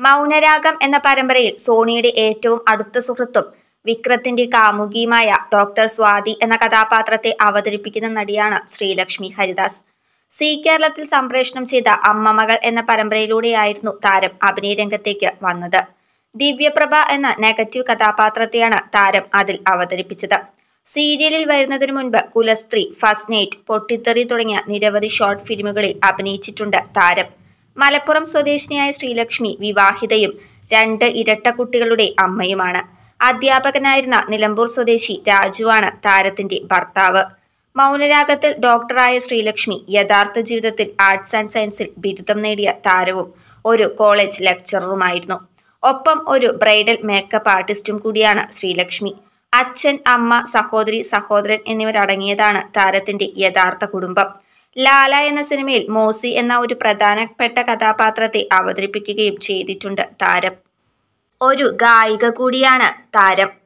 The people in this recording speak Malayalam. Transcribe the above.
മൗനരാഗം എന്ന പരമ്പരയിൽ സോണിയുടെ ഏറ്റവും അടുത്ത സുഹൃത്തും വിക്രത്തിന്റെ കാമുകിയുമായ ഡോക്ടർ സ്വാതി എന്ന കഥാപാത്രത്തെ അവതരിപ്പിക്കുന്ന നടിയാണ് ശ്രീലക്ഷ്മി ഹരിദാസ് സി കേരളത്തിൽ സംപ്രേഷണം ചെയ്ത അമ്മമകൾ എന്ന പരമ്പരയിലൂടെയായിരുന്നു താരം അഭിനയ രംഗത്തേക്ക് വന്നത് ദിവ്യപ്രഭ എന്ന നെഗറ്റീവ് കഥാപാത്രത്തെയാണ് താരം അതിൽ അവതരിപ്പിച്ചത് സീരിയലിൽ വരുന്നതിനു മുൻപ് കുലസ്ത്രീ ഫസ്റ്റ് നൈറ്റ് പൊട്ടിത്തെറി തുടങ്ങിയ നിരവധി ഷോർട്ട് ഫിലിമുകളിൽ അഭിനയിച്ചിട്ടുണ്ട് താരം മലപ്പുറം സ്വദേശിനിയായ ശ്രീലക്ഷ്മി വിവാഹിതയും രണ്ട് ഇരട്ട കുട്ടികളുടെ അമ്മയുമാണ് അധ്യാപകനായിരുന്ന നിലമ്പൂർ സ്വദേശി രാജുവാണ് താരത്തിന്റെ ഭർത്താവ് മൗനരാഗത്തിൽ ഡോക്ടറായ ശ്രീലക്ഷ്മി യഥാർത്ഥ ജീവിതത്തിൽ ആർട്സ് ആൻഡ് സയൻസിൽ ബിരുദം നേടിയ താരവും ഒരു കോളേജ് ലെക്ചററുമായിരുന്നു ഒപ്പം ഒരു ബ്രൈഡൽ മേക്കപ്പ് ആർട്ടിസ്റ്റും കൂടിയാണ് ശ്രീലക്ഷ്മി അച്ഛൻ അമ്മ സഹോദരി സഹോദരൻ എന്നിവരടങ്ങിയതാണ് താരത്തിന്റെ യഥാർത്ഥ കുടുംബം ലാല എന്ന സിനിമയിൽ മോസി എന്ന ഒരു പ്രധാനപ്പെട്ട കഥാപാത്രത്തെ അവതരിപ്പിക്കുകയും ചെയ്തിട്ടുണ്ട് താരം ഒരു ഗായിക കൂടിയാണ് താരം